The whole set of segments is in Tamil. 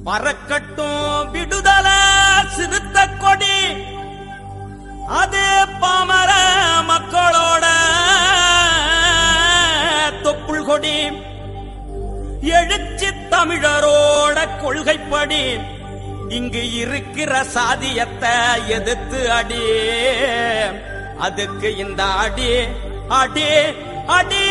பறக்கட்டும் விடுதல சிறுத்த கொடி அது பாமர மக்களோட தொப்புள் கொடி எழுச்சி தமிழரோட கொள்கைப்படி இங்கு இருக்கிற சாதியத்தை எதிர்த்து அடி அதுக்கு இந்த அடி அடி அடி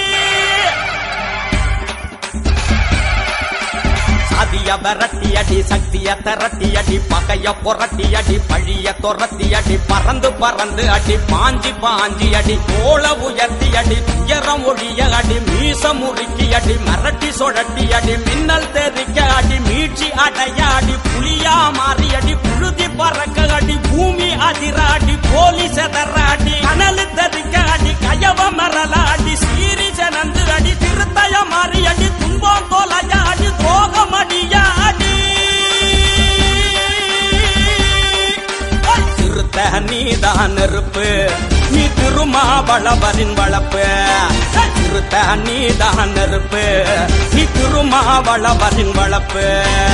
சாதிய விரட்டி அடி சக்திய திரட்டி அடி பகைய புரட்டி அடி பழிய துரத்தி அடி பறந்து பறந்து அடி பாஞ்சி பாஞ்சி அடி கோல உயர்த்தி அடி துயரம் ஒழிய அடி மீச முறுக்கி அடி மிரட்டி சுழட்டி அடி மின்னல் தெரிக்க அடி மீட்சி அடைய அடி புலியா மாறி அடி புழுதி பறக்க அடி பூமி அதிர அடி போலி செதற அடி கனல் தெரிக்க அடி கயவ மரல அடி சீரி ஜனந்து அடி திருத்தய மாறி அடி துன்பம் தோலைய அடி துரோகம் அடிய அடி திருத்த நீதான் நெருப்பு நீ திருமாவளவரின் வளப்பு திருத்த நீதான் நெருப்பு நீ திருமாவளவரின் வளப்பு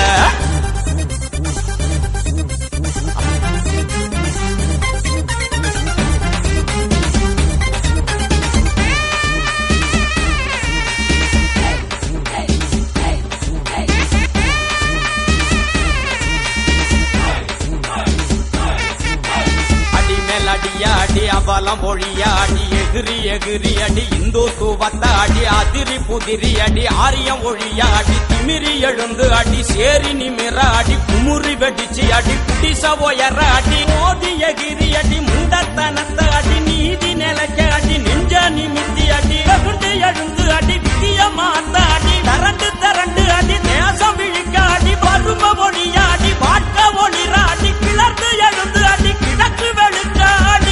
அடி மேல் அடியாடி அவலம் ஒழியாடி எகிரி எகிரி அடி இந்துத்துவத்த அடி அதிரி புதிரி அடி ஆரியம் ஒழியாடி திமிரி எழுந்து அடி சேரி நிமிர அடி குமுறி வெடிச்சு அடி குடிச உயர அடி மோதி எகிரி அடி முண்டத்தனத்த அடி நீதி நிலைக்க அடி நெஞ்ச நிமித்தி அடி வெகுண்டு எழுந்து அடி விதிய மாத்த அடி தரண்டு தரண்டு அடி தேசம் விழிக்க அடி பரும ஒளியாடி வாட்க ஒளிராடி கிளர்ந்து எழுந்து அடி கிழக்கு வெளுக்க அடி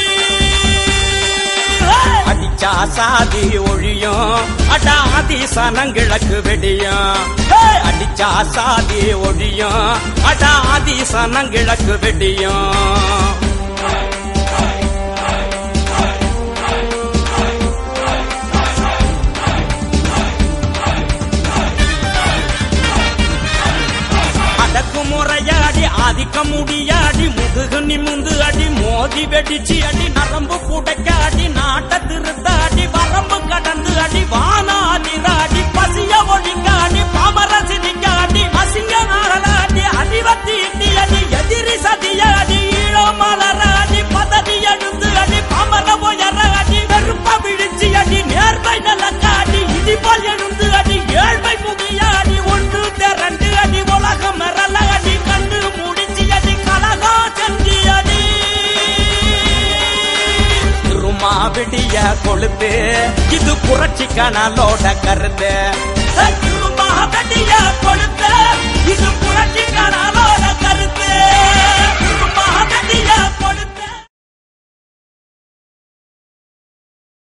அடிச்சா சாதி ஒழியும் அடாதி சனங்கிழக்கு வெடியும் ஏய், அடிச்சா சாதி ஒழியும் அடாதி சனங்கிழக்கு வெடியும் அடக்குமுறையாடி ஆதிக்க முடியாடி முதுகு நிமிந்து அடி மோதி வெடிச்சு அடி நரம்பு புடைக்க அடி நாட்ட திருத்த அடி வரம்பு கடந்து அடி வானாதிராடி பசிய ஒழிக்க அடி பாமர சிரிக்க அடி அசிங்க நாகலாடி அடிவத்தி இட்டி அடி எதிரி சதிய அடி ஈழம் மலர அடி பதவி எழுந்து அடி பாமர உயர அடி வெறுப்ப விழிச்சு அடி நேர்மை நிலக்க அடி இடிபால் எழுந்து அடி ஏழ்மை முகியாடி ஒன்று திரண்டு அடி உலகம் மிரல அடி கண்டு முடிச்சு அடி கலகா செஞ்சி அடி திருமாவிடிய கொழுத்து இது புரட்சி கனலோட கருத்து திருமாவிடிய கொழுத்து இது புரட்சி கனலோட